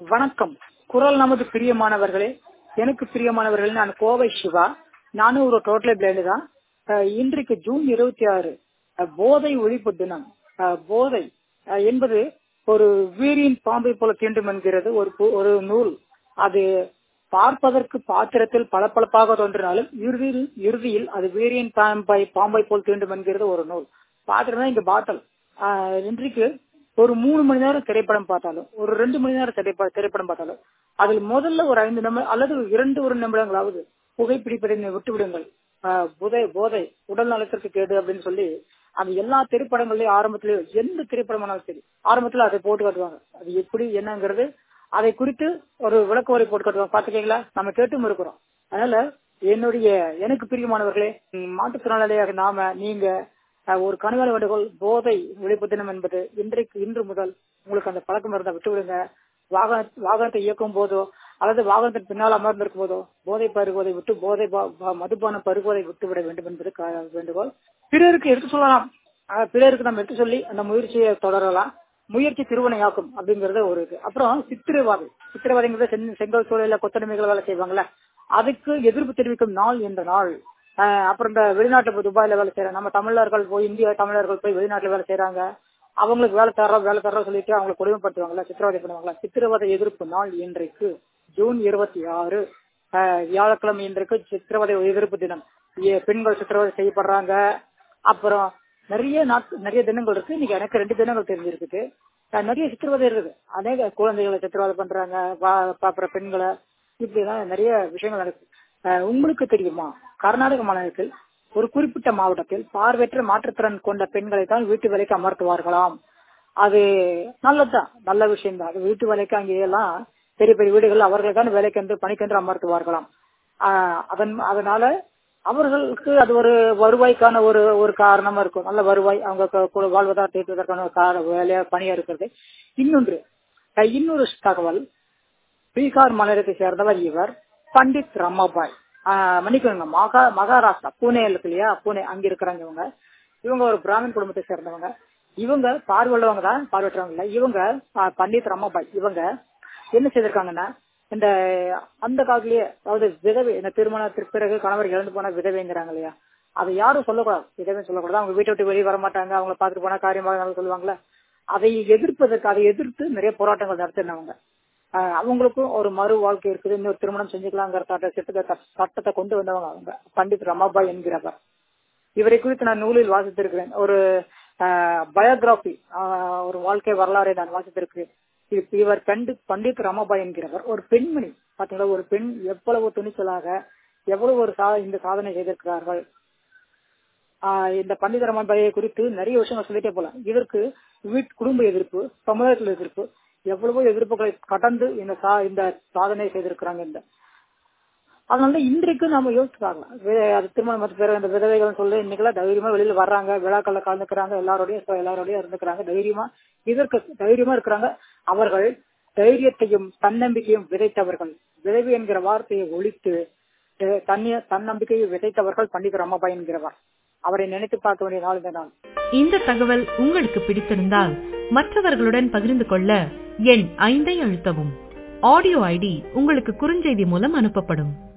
வணக்கம் குரல் நமது பிரியமானவர்களே எனக்கு பிரியமானவர்களே நான் கோவை சிவா நானும் ஒரு டோட்டல் பிளேண்டு தான் அஹ் இன்றைக்கு ஜூன் இருபத்தி ஆறு அஹ் போதை ஒழிப்பு தினம் அஹ் போதை அஹ் என்பது ஒரு வீரின் பாம்பை போல தீண்டும் என்கிறது ஒரு பு- ஒரு நூல் அது பார்ப்பதற்கு பாத்திரத்தில் பளபளப்பாக தோன்றினாலும் இறுதியில் இறுதியில் அது வீரியன் பாம்பை பாம்பை போல் தீண்டும் என்கிறது ஒரு நூல் பாத்திரம் தான் இங்க பாட்டல் ஆஹ் இன்றைக்கு ஒரு மூணு மணி நேரம் திரைப்படம் பார்த்தாலும் ஒரு ரெண்டு மணி நேரம் திரைப்படம் திரைப்படம் பார்த்தாலும் அதில் முதல்ல ஒரு ஐந்து நிமிடம் அல்லது இரண்டு ஒரு நிமிடங்களாவது புகைப்பிடிப்பதை விட்டு விடுங்கள் ஆஹ் போதை போதை உடல் நலத்திற்கு கேடு அப்படின்னு சொல்லி அந்த எல்லா திரைப்படங்களையும் ஆரம்பத்திலேயும் எந்த திரைப்படமானாலும் சரி ஆரம்பத்துல அதை போட்டு காட்டுவாங்க அது எப்படி என்னங்கிறது அதை குறித்து ஒரு விளக்க உரை போட்டு காட்டுவாங்க பாத்துக்கீங்களா நம்ம கேட்டும் இருக்கிறோம் அதனால என்னுடைய எனக்கு பிரியமானவர்களே ம், மாற்றுத்திறனாளியாக நாம நீங்க அஹ், ஒரு கனவான வேண்டுகோள் போதை ஒழிப்பு தினம் என்பது இன்றைக்கு இன்று முதல் உங்களுக்கு அந்த பழக்கம் இருந்தா விட்டு விடுங்க வாகன வாகனத்தை இயக்கும் போதோ அல்லது வாகனத்தின் பின்னால் அமர்ந்திருக்கும் போதோ போதை பருகுவதை விட்டு போதை பா- பா- மதுபானம் பருகுவதை விட்டு விட வேண்டும் என்பது கா- வேண்டுகோள் பிறருக்கு எடுத்து சொல்லலாம் அஹ், பிறருக்கு நம்ம எடுத்து சொல்லி அந்த முயற்சியை தொடரலாம் முயற்சி திருவனையாக்கும் அப்படிங்கறது ஒரு இது அப்புறம் சித்திரவாதை சித்திரவாதைங்கிறது செங்- செங்கல் சூழல கொத்தடிமைகள் வேலை செய்வாங்கல்ல அதுக்கு எதிர்ப்பு தெரிவிக்கும் நாள் இந்த நாள் ஆஹ் அப்புறம் இந்த வெளிநாட்டு போய் துபாயில வேலை செய்யறாங்க நம்ம தமிழர்கள் போய் இந்திய தமிழர்கள் போய் வெளிநாட்டுல வேலை செய்யறாங்க அவங்களுக்கு வேலை தர்றோம் வேலை தர்றோம் சொல்லிட்டு அவங்களை கொடுமைப்படுத்துவாங்கல்ல சித்திரவதை பண்ணுவாங்களா சித்திரவதை எதிர்ப்பு நாள் இன்றைக்கு ஜூன் இருபத்தி ஆறு ஆஹ் வியாழக்கிழமை இன்றைக்கு சித்திரவதை எதிர்ப்பு தினம் ஏ- பெண்கள் சித்திரவதை செய்யப்படுறாங்க அப்புறம் நிறைய நாட் நிறைய தினங்கள் இருக்கு இன்னைக்கு எனக்கு ரெண்டு தினங்கள் தெரிஞ்சிருக்குது அஹ் நிறைய சித்திரவதை இருக்குது அநேக குழந்தைகளை சித்திரவதை பண்றாங்க வா- பாப்புற பெண்களை இப்படி எல்லாம் நிறைய விஷயங்கள் நடக்குது அஹ் உங்களுக்கு தெரியுமா கர்நாடக மாநிலத்தில் ஒரு குறிப்பிட்ட மாவட்டத்தில் பார்வையற்ற மாற்றுத்திறன் கொண்ட பெண்களை தான் வீட்டு வேலைக்கு அமர்த்துவார்களாம் அது நல்லதுதான் நல்ல விஷயம் தான் அது வீட்டு வேலைக்கு அங்கே எல்லாம் பெரிய பெரிய வீடுகள் அவர்கள் தான் வேலைக்கென்று பணிக்கென்று அமர்த்துவார்களாம் ஆஹ் அதன் அதனால அவர்களுக்கு அது ஒரு வருவாய்க்கான ஒரு ஒரு காரணமா இருக்கும் நல்ல வருவாய் அவங்க கு- கு- வாழ்வதா தீர்ப்பதற்கான ஒரு கார- வேலையா பணியா இருக்கிறது இன்னொன்று அஹ் இன்னொரு தகவல் பீகார் மாநிலத்தை சேர்ந்தவர் இவர் பண்டித் ரமாபாய் ஆஹ் மன்னிக்கணுங்க மகா மகாராஷ்டிரா பூனே இருக்கு இல்லையா பூனே அங்க இருக்கிறாங்க இவங்க இவங்க ஒரு பிராமின் குடும்பத்தை சேர்ந்தவங்க இவங்க பார்வையுள்ளவங்க தான் பார்வையற்றவங்க இல்ல இவங்க ஆஹ் பண்டித் ரமாபாய் இவங்க என்ன செய்திருக்காங்கன்னா இந்த அந்த காலத்திலேயே அதாவது விதவை இந்த திருமணத்திற்கு பிறகு கணவர் இறந்து போன விதவைங்கிறாங்க இல்லையா அதை யாரும் சொல்லக்கூடாது விதவை சொல்லக்கூடாது அவங்க வீட்டை விட்டு வெளியே வர மாட்டாங்க அவங்கள பார்த்துட்டு போனா காரியமாக சொல்லுவாங்கல்ல அதை எதிர்ப்பதற்கு அதை எதிர்த்து நிறைய போராட்டங்கள் நடத்தினவங்க ஆஹ் அவங்களுக்கும் ஒரு மறு வாழ்க்கை இருக்குது இன்னொரு திருமணம் செஞ்சுக்கலாங்கிற சட்ட சட்டத்தை சட்டத்தை கொண்டு வந்தவங்க அவங்க பண்டித் ரமாபாய் என்கிறவர் இவரை குறித்து நான் நூலில் வாசித்திருக்கிறேன் ஒரு பயோகிராபி ஒரு வாழ்க்கை வரலாறை நான் வாசித்திருக்கிறேன் இ- இவர் பண்டித் பண்டித் ரமாபாய் என்கிறவர் ஒரு பெண்மணி பாத்தீங்களா ஒரு பெண் எவ்வளவு துணிச்சலாக எவ்வளவு ஒரு சா இந்த சாதனை செய்திருக்கிறார்கள் ஆஹ் இந்த பண்டித ரமாபாயை குறித்து நிறைய விஷயங்கள் சொல்லிட்டே போலாம் இதற்கு வீட் குடும்ப எதிர்ப்பு சமுதாயத்தில் எதிர்ப்பு எவ்வளவோ எதிர்ப்புகளை கடந்து இந்த சா- இந்த சாதனை செய்திருக்கிறாங்க இந்த அதனால இன்றைக்கு நாம யோசிச்சு பார்க்கலாம் வே- அது திருமணம் பிறகு அந்த விதவைகள் சொல்லி இன்னைக்கெல்லாம் தைரியமா வெளியில வர்றாங்க விழாக்கள்ல கலந்துக்கிறாங்க எல்லாரோடய எல்லாரோடய இருந்துக்கிறாங்க தைரியமா இதற்கு தைரியமா இருக்கிறாங்க அவர்கள் தைரியத்தையும் தன்னம்பிக்கையும் விதைத்தவர்கள் விதவி என்கிற வார்த்தையை ஒழித்து த- தன்னிய தன்னம்பிக்கையை விதைத்தவர்கள் பண்டித ரமாபாய் என்கிறவர் அவரை நினைத்து பார்க்க வேண்டிய நாள் இந்த நாள் இந்த தகவல் உங்களுக்கு பிடித்திருந்தால் மற்றவர்களுடன் பகிர்ந்து கொள்ள எண் ஐந்தை அழுத்தவும் ஆடியோ ஐடி உங்களுக்கு குறுஞ்செய்தி மூலம் அனுப்பப்படும்